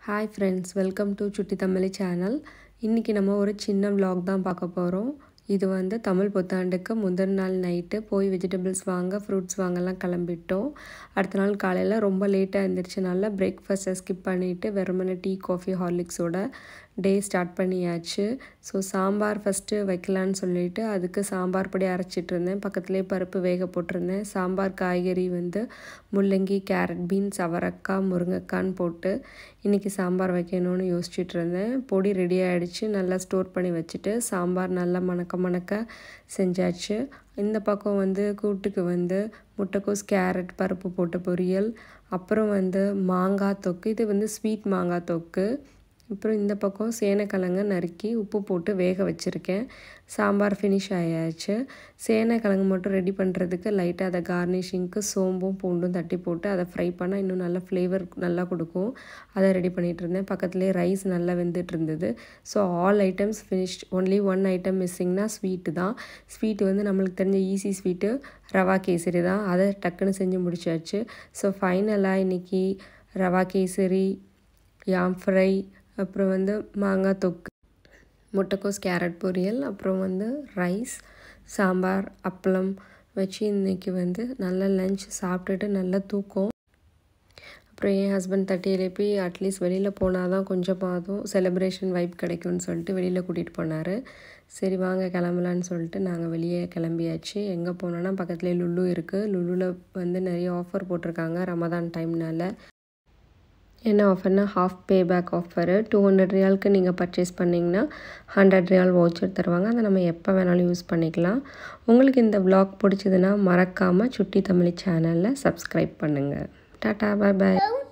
hi friends welcome to சுட்டி Tamil channel இன்றைக்கி நம்ம ஒரு சின்ன vlog தான் பார்க்க போகிறோம் இது வந்து தமிழ் புத்தாண்டுக்கு முந்தின நாள் நைட்டு போய் வெஜிடபிள்ஸ் வாங்க ஃப்ரூட்ஸ் வாங்கலாம் கிளம்பிட்டோம் அடுத்த நாள் காலையில் ரொம்ப லேட்டாக எழுந்திரிச்சனால பிரேக்ஃபாஸ்ட்டை ஸ்கிப் பண்ணிவிட்டு வெறுமனே டீ காஃபி ஹார்லிக்ஸோட டே ஸ்டார்ட் பண்ணியாச்சு ஸோ சாம்பார் ஃபஸ்ட்டு வைக்கலான்னு சொல்லிட்டு அதுக்கு சாம்பார் பொடி அரைச்சிட்டு இருந்தேன் பக்கத்துலேயே பருப்பு வேக போட்டிருந்தேன் சாம்பார் காய்கறி வந்து முள்ளங்கி கேரட் பீன்ஸ் அவரக்காய் முருங்கைக்கான்னு போட்டு இன்றைக்கி சாம்பார் வைக்கணும்னு யோசிச்சுட்டு இருந்தேன் பொடி ரெடி ஆகிடுச்சு நல்லா ஸ்டோர் பண்ணி வச்சுட்டு சாம்பார் நல்லா மணக்க மணக்க செஞ்சாச்சு இந்த பக்கம் வந்து கூட்டுக்கு வந்து முட்டைக்கோஸ் கேரட் பருப்பு போட்ட பொரியல் அப்புறம் வந்து மாங்காய் தொக்கு இது வந்து ஸ்வீட் மாங்காய் தொக்கு அப்புறம் இந்த பக்கம் சேனைக்கிழங்க நறுக்கி உப்பு போட்டு வேக வச்சுருக்கேன் சாம்பார் ஃபினிஷ் ஆயாச்சு சேனைக்கிழங்கு மட்டும் ரெடி பண்ணுறதுக்கு லைட்டாக அதை கார்னிஷிங்க்கு சோம்பும் பூண்டும் தட்டி போட்டு அதை ஃப்ரை பண்ணால் இன்னும் நல்ல ஃப்ளேவர் நல்லா கொடுக்கும் அதை ரெடி பண்ணிகிட்டு இருந்தேன் பக்கத்துலேயே ரைஸ் நல்லா வெந்துட்டு இருந்தது so all items finished only one item மிஸ்ஸிங்னா ஸ்வீட்டு தான் ஸ்வீட்டு வந்து நம்மளுக்கு தெரிஞ்ச ஈஸி ஸ்வீட்டு ரவா கேசரி தான் அதை டக்குன்னு செஞ்சு முடிச்சாச்சு ஸோ ஃபைனலாக இன்றைக்கி ரவா கேசரி யாம் ஃப்ரை அப்புறம் வந்து மாங்காய் தொக்கு முட்டைக்கோஸ் கேரட் பொரியல் அப்புறம் வந்து ரைஸ் சாம்பார் அப்பளம் வச்சு இன்றைக்கி வந்து நல்ல லஞ்ச் சாப்பிட்டுட்டு நல்ல தூக்கம் அப்புறம் என் ஹஸ்பண்ட் தட்டி எழுப்பி அட்லீஸ்ட் வெளியில் போனால் தான் கொஞ்சமாதும் செலிப்ரேஷன் வைப் கிடைக்கும்னு சொல்லிட்டு வெளியில் கூட்டிகிட்டு போனார் சரி வாங்க கிளம்பலான்னு சொல்லிட்டு நாங்கள் வெளியே கிளம்பியாச்சு எங்கே போனோன்னா பக்கத்துலேயே லுல்லு இருக்குது லுல்லுவில் வந்து நிறைய ஆஃபர் போட்டிருக்காங்க ரமதான் டைம்னால என்ன ஆஃபர்னால் half pay back offer two hundred ரியாலுக்கு நீங்கள் பர்ச்சேஸ் பண்ணிங்கன்னா ஹண்ட்ரட் ரியால் வவுச்சர் தருவாங்க அதை நம்ம எப்போ வேணாலும் யூஸ் பண்ணிக்கலாம் உங்களுக்கு இந்த vlog பிடிச்சதுன்னா மறக்காமல் சுட்டி தமிழ் சேனலில் சப்ஸ்கிரைப் பண்ணுங்கள் டாட்டா பாய் பாய்